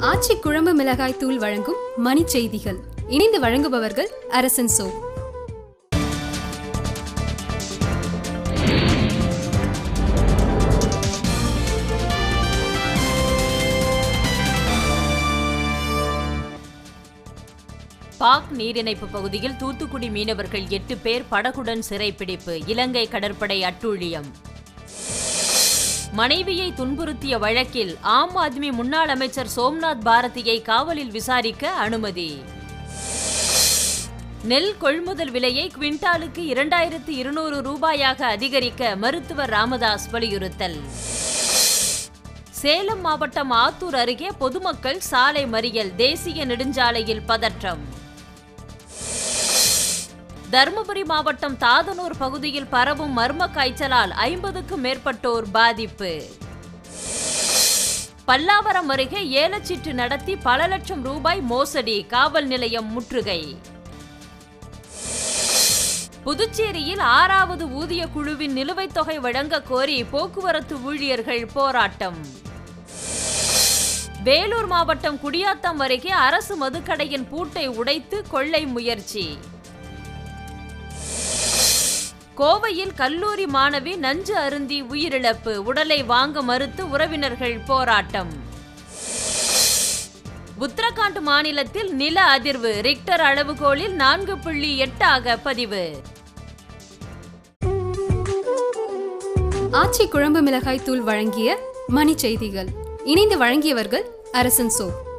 ஆச்சி குழம்பு மிளகாய் தூள் வழங்கும் மணி செய்திகள் இணைந்து வழங்குபவர்கள் அரசன் சோ பாக் நீரிணைப்பு பகுதியில் தூத்துக்குடி மீனவர்கள் எட்டு பேர் படகுடன் சிறைப்பிடிப்பு இலங்கை கடற்படை அட்டூழியம் மனைவியை துன்புறுத்திய வழக்கில் ஆம் ஆத்மி முன்னாள் அமைச்சர் சோம்நாத் பாரதியை காவலில் விசாரிக்க அனுமதி நெல் கொள்முதல் விலையை குவிண்டாலுக்கு இரண்டாயிரத்து இருநூறு ரூபாயாக அதிகரிக்க மருத்துவர் ராமதாஸ் வலியுறுத்தல் சேலம் மாவட்டம் ஆத்தூர் அருகே பொதுமக்கள் சாலை மறியல் தேசிய நெடுஞ்சாலையில் பதற்றம் தருமபுரி மாவட்டம் தாதனூர் பகுதியில் பரவும் மர்ம காய்ச்சலால் ஐம்பதுக்கும் மேற்பட்டோர் பாதிப்பு பல்லாவரம் அருகே ஏலச்சீட்டு நடத்தி பல லட்சம் ரூபாய் மோசடி காவல் நிலையம் முற்றுகை புதுச்சேரியில் ஆறாவது ஊதிய குழுவின் நிலுவைத் தொகை வழங்க கோரி போக்குவரத்து ஊழியர்கள் போராட்டம் வேலூர் மாவட்டம் குடியாத்தம் அருகே அரசு மதுக்கடையின் பூட்டை உடைத்து கொள்ளை முயற்சி கோவையில் கல்லூரி மாணவி நஞ்சு அருந்தி உயிரிழப்பு உடலை வாங்க மறுத்து உறவினர்கள் போராட்டம் உத்தரகாண்ட் மாநிலத்தில் நில அதிர்வு ரிக்டர் அளவுகோலில் நான்கு புள்ளி எட்டாக பதிவு ஆச்சி குழம்பு மிளகாய் தூள் வழங்கிய மணி செய்திகள் இணைந்து வழங்கியவர்கள் அரசன் சோ